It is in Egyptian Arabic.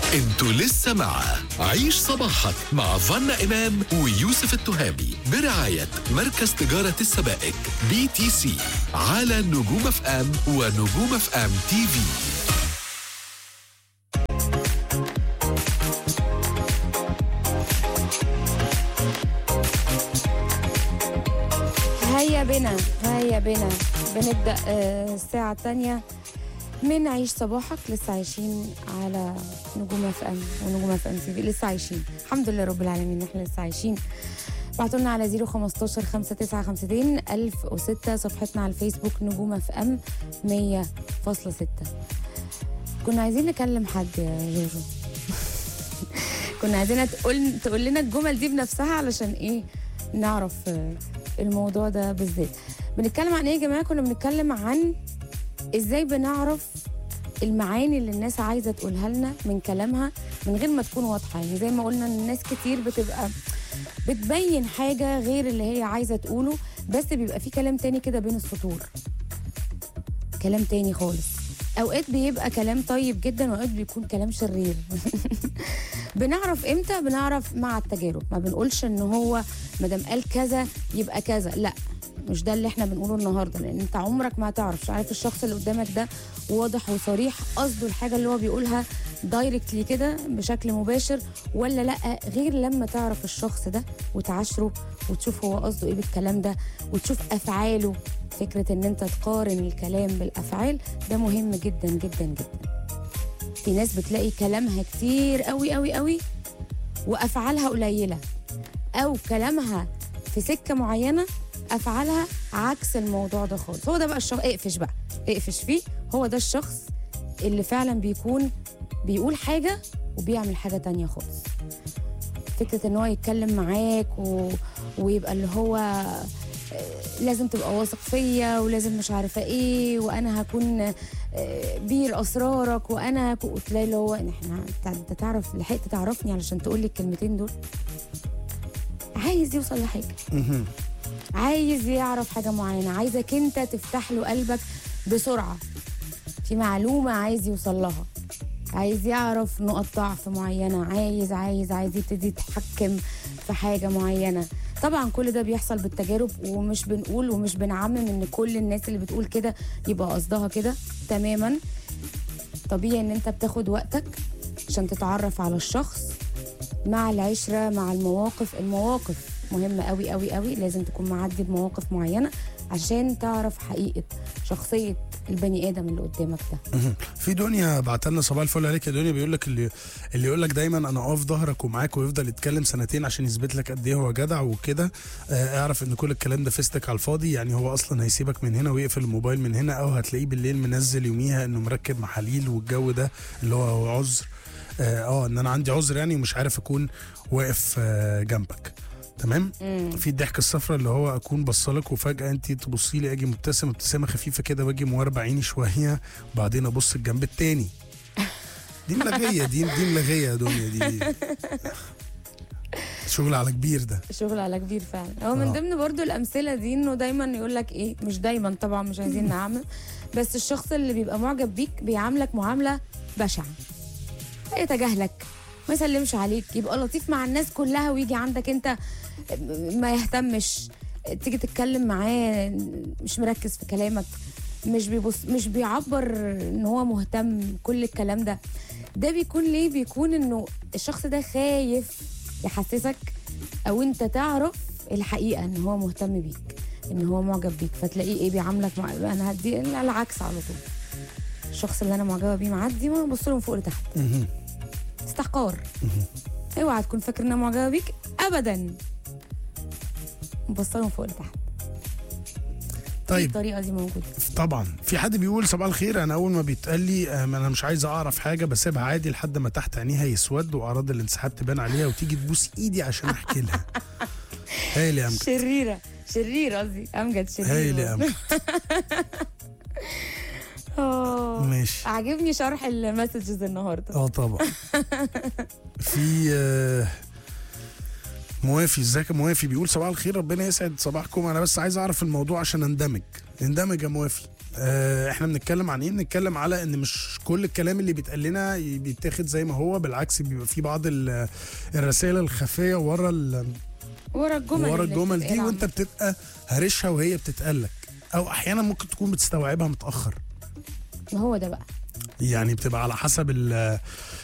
انتوا لسه مع عيش صباحك مع فنا إمام ويوسف التهامي برعاية مركز تجارة السبائك بي تي سي على نجوم اف ام ونجوم اف ام تي في هيا بنا هيا بنا بنبدأ آه، الساعة الثانية من عيش صباحك لسه عايشين على نجوم اف ام ونجوم اف ام تي في لسه عايشين الحمد لله رب العالمين احنا لسه عايشين بعتوا لنا على 015 5952 1006 صفحتنا على الفيسبوك نجوم اف ام 100.6 كنا عايزين نكلم حد يا جوجو كنا عايزينها تقول تقول لنا الجمل دي بنفسها علشان ايه نعرف آه، الموضوع ده بالذات بنتكلم عن ايه يا جماعه كنا بنتكلم عن ازاي بنعرف المعاني اللي الناس عايزه تقولها لنا من كلامها من غير ما تكون واضحه يعني زي ما قلنا ان الناس كتير بتبقى بتبين حاجه غير اللي هي عايزه تقوله بس بيبقى في كلام تاني كده بين السطور كلام تاني خالص اوقات بيبقى كلام طيب جدا واوقات بيكون كلام شرير بنعرف امتى بنعرف مع التجارب ما بنقولش ان هو ما دام قال كذا يبقى كذا لا مش ده اللي احنا بنقوله النهارده لان انت عمرك ما هتعرف مش عارف الشخص اللي قدامك ده واضح وصريح قصده الحاجه اللي هو بيقولها دايركتلي كده بشكل مباشر ولا لا غير لما تعرف الشخص ده وتعاشره وتشوف هو قصده ايه بالكلام ده وتشوف افعاله فكره ان انت تقارن الكلام بالافعال ده مهم جدا جدا جدا في ناس بتلاقي كلامها كتير قوي قوي قوي وافعالها قليله او كلامها في سكه معينه افعالها عكس الموضوع ده خالص هو ده بقى الشخص اقفش بقى اقفش فيه هو ده الشخص اللي فعلا بيكون بيقول حاجه وبيعمل حاجه تانية خالص فكره ان هو يتكلم معاك و... ويبقى اللي هو آه، لازم تبقى واثق فيا ولازم مش عارفه ايه وانا هكون آه، بير اسرارك وانا هكون وتلاقي اللي هو إن احنا انت أنت تعرف لحقت تعرفني علشان تقول لي الكلمتين دول عايز يوصل لحاجه عايز يعرف حاجه معينه عايزك انت تفتح له قلبك بسرعه في معلومه عايز يوصل لها عايز يعرف نقط ضعف معينه عايز عايز عايز يبتدي يتحكم في حاجه معينه طبعا كل ده بيحصل بالتجارب ومش بنقول ومش بنعمم ان كل الناس اللي بتقول كده يبقى قصدها كده تماما طبيعي ان انت بتاخد وقتك عشان تتعرف على الشخص مع العشره مع المواقف المواقف مهمه قوي قوي قوي لازم تكون معدي بمواقف معينه عشان تعرف حقيقه شخصيه البني ادم اللي قدامك ده في دنيا بعت لنا صباح الفل عليك يا دنيا بيقول لك اللي اللي يقول لك دايما انا اقف ظهرك ومعاك ويفضل يتكلم سنتين عشان يثبت لك قد ايه هو جدع وكده آه، اعرف ان كل الكلام ده فيستك على الفاضي يعني هو اصلا هيسيبك من هنا ويقفل الموبايل من هنا او هتلاقيه بالليل منزل يوميها انه مركب محاليل والجو ده اللي هو هو عذر اه آه، ان انا عندي عذر يعني ومش عارف اكون واقف آه، جنبك تمام في الضحك الصفراء اللي هو اكون بصلك وفجاه انت تبصي لي اجي مبتسم ابتسامه خفيفه كده واجي مواربه عيني شويه وبعدين ابص الجنب التاني دي ملغيه دي دي ملغيه يا دنيا دي شغل على كبير ده شغل على كبير فعلا هو من آه. ضمن برضو الامثله دي انه دايما يقول لك ايه مش دايما طبعا مش عايزين نعمم بس الشخص اللي بيبقى معجب بيك بيعاملك معامله بشعه يتجاهلك ما يسلمش عليك يبقى لطيف مع الناس كلها ويجي عندك انت ما يهتمش تيجي تتكلم معاه مش مركز في كلامك مش بيبص مش بيعبر ان هو مهتم كل الكلام ده ده بيكون ليه بيكون انه الشخص ده خايف يحسسك او انت تعرف الحقيقه ان هو مهتم بيك ان هو معجب بيك فتلاقيه ايه بيعاملك مع انا هدي العكس على طول الشخص اللي انا معجبه بيه معدي ما ببص له من فوق لتحت مهم. استحقار اوعى تكون فاكر ان انا معجبه بيك ابدا ببص له من فوق لتحت طيب الطريقه دي موجوده طبعا في حد بيقول صباح الخير انا اول ما بيتقال لي آه، انا مش عايز اعرف حاجه بسيبها عادي لحد ما تحت عينيها يسود واعراض الانسحاب تبان عليها وتيجي تبوس ايدي عشان احكي لها هايل يا امجد شريره شرير قصدي امجد شرير هايل يا امجد آه. ماشي عاجبني شرح المسجز النهارده اه طبعا في آه، موافي ازيك يا موافي بيقول صباح الخير ربنا يسعد صباحكم انا بس عايز اعرف الموضوع عشان اندمج اندمج يا موافي آه، احنا بنتكلم عن ايه بنتكلم على ان مش كل الكلام اللي بيتقال لنا بيتاخد زي ما هو بالعكس بيبقى في بعض ال- الرسائل الخفيه ورا ال- ورا الجمل ورا اللي الجمل دي بتتقال وانت عامة. بتبقى هارشها وهي بتتقال لك او احيانا ممكن تكون بتستوعبها متاخر ما هو ده بقى يعني بتبقى على حسب ال-